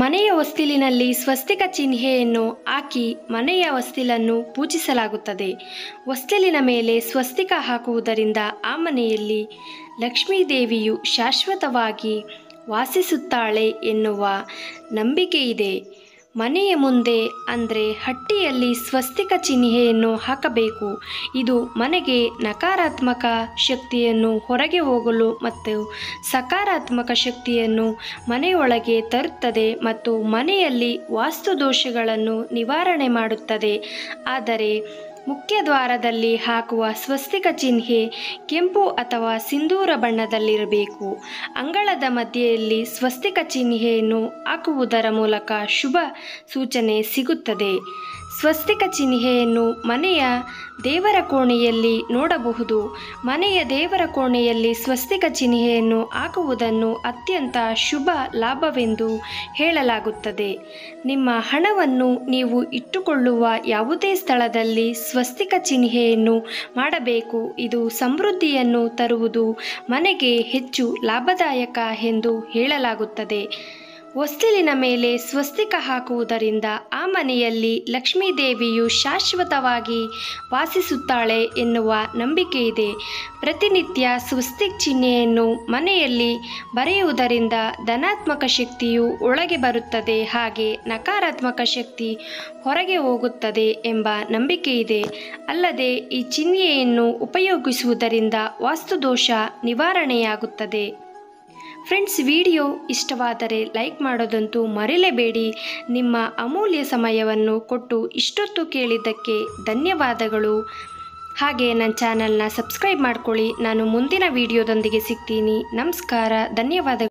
ಮನೆಯ ಹೊಸ್ತಿಲಿನಲ್ಲಿ ಸ್ವಸ್ತಿಕ ಚಿಹ್ನೆಯನ್ನು ಹಾಕಿ ಮನೆಯ ಹೊಸ್ತಿಲನ್ನು ಪೂಜಿಸಲಾಗುತ್ತದೆ ಹೊಸ್ತಿಲಿನ ಮೇಲೆ ಸ್ವಸ್ತಿಕ ಹಾಕುವುದರಿಂದ ಆ ಮನೆಯಲ್ಲಿ ಲಕ್ಷ್ಮೀದೇವಿಯು ಶಾಶ್ವತವಾಗಿ ವಾಸಿಸುತ್ತಾಳೆ ಎನ್ನುವ ನಂಬಿಕೆಯಿದೆ ಮನೆಯ ಮುಂದೆ ಅಂದರೆ ಹಟ್ಟಿಯಲ್ಲಿ ಸ್ವಸ್ತಿಕ ಚಿಹ್ನೆಯನ್ನು ಹಾಕಬೇಕು ಇದು ಮನೆಗೆ ನಕಾರಾತ್ಮಕ ಶಕ್ತಿಯನ್ನು ಹೊರಗೆ ಹೋಗಲು ಮತ್ತು ಸಕಾರಾತ್ಮಕ ಶಕ್ತಿಯನ್ನು ಮನೆಯೊಳಗೆ ತರುತ್ತದೆ ಮತ್ತು ಮನೆಯಲ್ಲಿ ವಾಸ್ತು ದೋಷಗಳನ್ನು ನಿವಾರಣೆ ಮಾಡುತ್ತದೆ ಆದರೆ ಮುಖ್ಯ ದ್ವಾರದಲ್ಲಿ ಹಾಕುವ ಸ್ವಸ್ತಿಕ ಚಿಹ್ನೆ ಕೆಂಪು ಅಥವಾ ಸಿಂಧೂರ ಬಣ್ಣದಲ್ಲಿರಬೇಕು ಅಂಗಳದ ಮಧ್ಯೆಯಲ್ಲಿ ಸ್ವಸ್ತಿಕ ಚಿಹ್ನೆಯನ್ನು ಹಾಕುವುದರ ಮೂಲಕ ಶುಭ ಸೂಚನೆ ಸಿಗುತ್ತದೆ ಸ್ವಸ್ತಿಕ ಚಿಹ್ನೆಯನ್ನು ಮನೆಯ ದೇವರ ಕೋಣೆಯಲ್ಲಿ ನೋಡಬಹುದು ಮನೆಯ ದೇವರ ಕೋಣೆಯಲ್ಲಿ ಸ್ವಸ್ತಿಕ ಚಿಹ್ನೆಯನ್ನು ಹಾಕುವುದನ್ನು ಅತ್ಯಂತ ಶುಭ ಲಾಭವೆಂದು ಹೇಳಲಾಗುತ್ತದೆ ನಿಮ್ಮ ಹಣವನ್ನು ನೀವು ಇಟ್ಟುಕೊಳ್ಳುವ ಯಾವುದೇ ಸ್ಥಳದಲ್ಲಿ ಸ್ವಸ್ತಿಕ ಚಿಹ್ನೆಯನ್ನು ಮಾಡಬೇಕು ಇದು ಸಮೃದ್ಧಿಯನ್ನು ತರುವುದು ಮನೆಗೆ ಹೆಚ್ಚು ಲಾಭದಾಯಕ ಎಂದು ಹೇಳಲಾಗುತ್ತದೆ ಹೊಸ್ತಿಲಿನ ಮೇಲೆ ಸ್ವಸ್ತಿಕ ಹಾಕುವುದರಿಂದ ಆ ಮನೆಯಲ್ಲಿ ಲಕ್ಷ್ಮೀದೇವಿಯು ಶಾಶ್ವತವಾಗಿ ವಾಸಿಸುತ್ತಾಳೆ ಎನ್ನುವ ನಂಬಿಕೆಯಿದೆ ಪ್ರತಿನಿತ್ಯ ಸ್ವಸ್ತಿಕ್ ಚಿಹ್ನೆಯನ್ನು ಮನೆಯಲ್ಲಿ ಬರೆಯುವುದರಿಂದ ಧನಾತ್ಮಕ ಶಕ್ತಿಯು ಒಳಗೆ ಬರುತ್ತದೆ ಹಾಗೆ ನಕಾರಾತ್ಮಕ ಶಕ್ತಿ ಹೊರಗೆ ಹೋಗುತ್ತದೆ ಎಂಬ ನಂಬಿಕೆಯಿದೆ ಅಲ್ಲದೆ ಈ ಚಿಹ್ನೆಯನ್ನು ಉಪಯೋಗಿಸುವುದರಿಂದ ವಾಸ್ತುದೋಷ ನಿವಾರಣೆಯಾಗುತ್ತದೆ ಫ್ರೆಂಡ್ಸ್ ವಿಡಿಯೋ ಇಷ್ಟವಾದರೆ ಲೈಕ್ ಮಾಡೋದಂತೂ ಮರೆಯಲೇಬೇಡಿ ನಿಮ್ಮ ಅಮೂಲ್ಯ ಸಮಯವನ್ನು ಕೊಟ್ಟು ಇಷ್ಟೊತ್ತು ಕೇಳಿದ್ದಕ್ಕೆ ಧನ್ಯವಾದಗಳು ಹಾಗೆ ನನ್ನ ಚಾನಲ್ನ ಸಬ್ಸ್ಕ್ರೈಬ್ ಮಾಡ್ಕೊಳ್ಳಿ ನಾನು ಮುಂದಿನ ವಿಡಿಯೋದೊಂದಿಗೆ ಸಿಗ್ತೀನಿ ನಮಸ್ಕಾರ ಧನ್ಯವಾದಗಳು